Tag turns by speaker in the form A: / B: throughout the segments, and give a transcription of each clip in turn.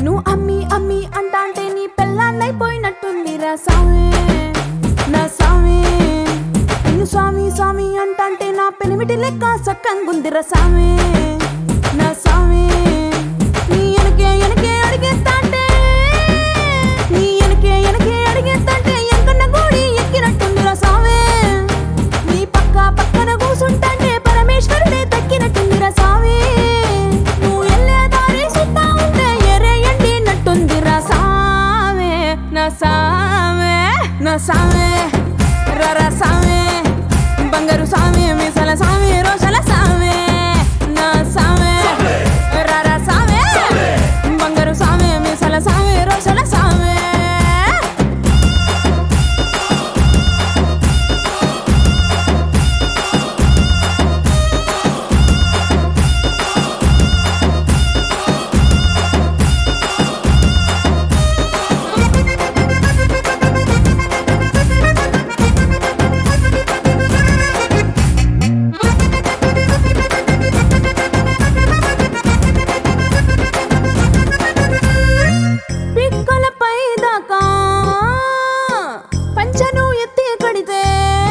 A: నువ్వు అమ్మి అమ్మి అంటాంటే నీ పెళ్ళాన్నైపోయినట్టుందిరా సామి నా సామి నిన్ను స్వామి స్వామి అంటాంటే నా పెనిమిటి లెక్క సక్కంగుందిరా సామి నా సామి నీ ఎనకే ఎనకే అడిగేస్తాంటే నీ ఎనకే ఎనకే అడిగేస్తాంటే ఎంకన్న గూడి ఎక్కినట్టుందిరా సామి నీ పక్క పక్కన కూసుంటాంటే పరమేశ్వరుడే దక్కినట్టుందిరా సామి నువ్వు ఎల్లే దారి సుత్తా ఉంటే ఎరే ఎండినట్టుందిరా సామే నా సామే నా సామే రర సామే బంగారు సామి మీసల సామి రోషల సామే నా సామే రర సామే బంగారు సామి మీసల సామి రోషల సామే పిక్కలపై దాకా పంచను ఎత్తి కడితే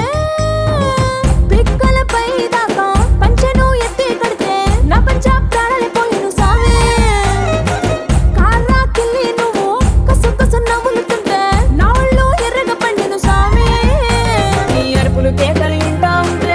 A: పిక్కలపై దాకా పంచను ఎత్తి కడితే నా పంచ ప్రాణాలైపోయిను సామే కారా కిల్లి నువ్వు కసు కసు నవ్వులుతుంటే నా ఒళ్ళు ఎర్రగా పండిను సామే నీ అరుపులు కేకలు వింటా ఉంటే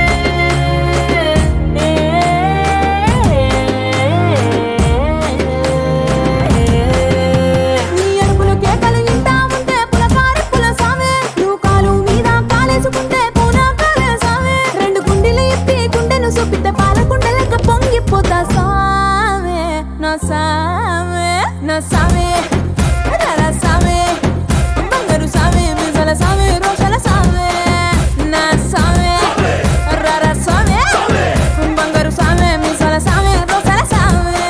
A: నీ అరుపులు కేకలు వింటా ఉంటే పులకారి పుల సామే నువ్వు కాలు మీద కాలేసుకుంటే పూనా కాలే సామే రెండు గుండెలు ఇప్పి గుండెను చూపితే పాల గుండెలక పొంగిపోతా సామే నా సామే నా సామే రర సామే బంగారు సామే మిజల సామే రోషల సామే నా సామే రర సామే బంగారు సామే మిజల సామే రోషల సామే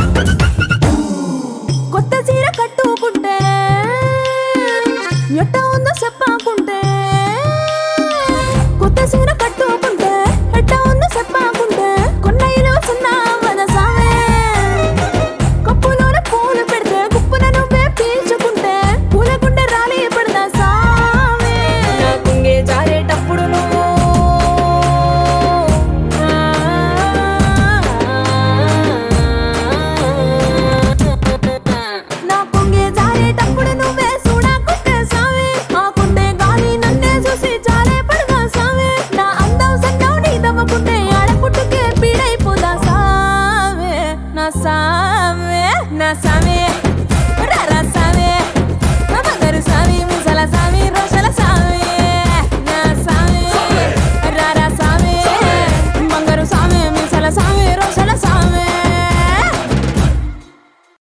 A: కొత్త చీర కట్టుకుంటే ఎట్ట